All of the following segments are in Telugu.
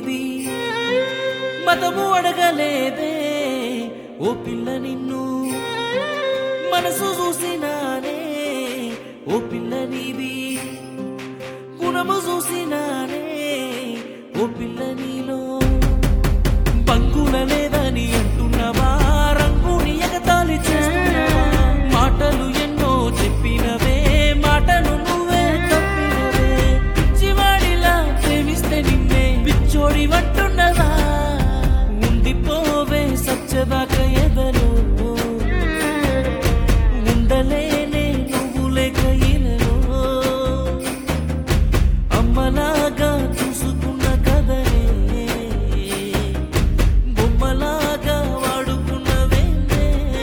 నీది మతము అడగలేదే ఓ పిల్ల నిన్ను మనసు చూసినానే ఓ పిల్ల నీది గుణము చూసినానే ఓ పిల్ల నీలో బంకుల లేదని అంటున్నవా రంగుని ఎగతాళి చేస్తున్నవా మాటలు ఎన్నో చెప్పినవే మాటలు నువ్వే తప్పినవే పిచ్చివాడిలా ప్రేమిస్తే నిన్నే పిచ్చోడి వంటున్నవా ఉండిపోవే సచ్చదాక ఎదలో ఉండలేనే నువ్వు లేక ఇలలో అమ్మలాగా చూసుకున్న కదనే బొమ్మలాగా వాడుకున్నవేందే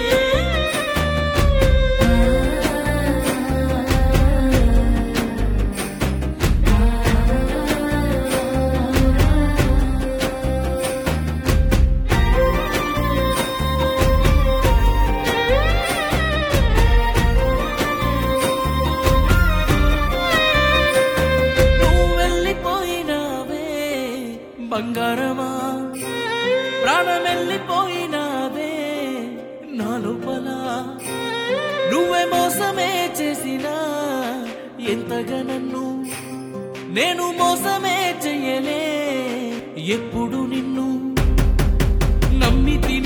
నువ్వు వెళ్ళిపోయినావే బంగారమా ప్రాణం వెళ్ళిపోయినావే నా లోపల నువ్వే మోసమే చేసినా ఎంతగా నన్ను నేను మోసమే చెయ్యలే ఎప్పుడు నిన్ను నమ్మితి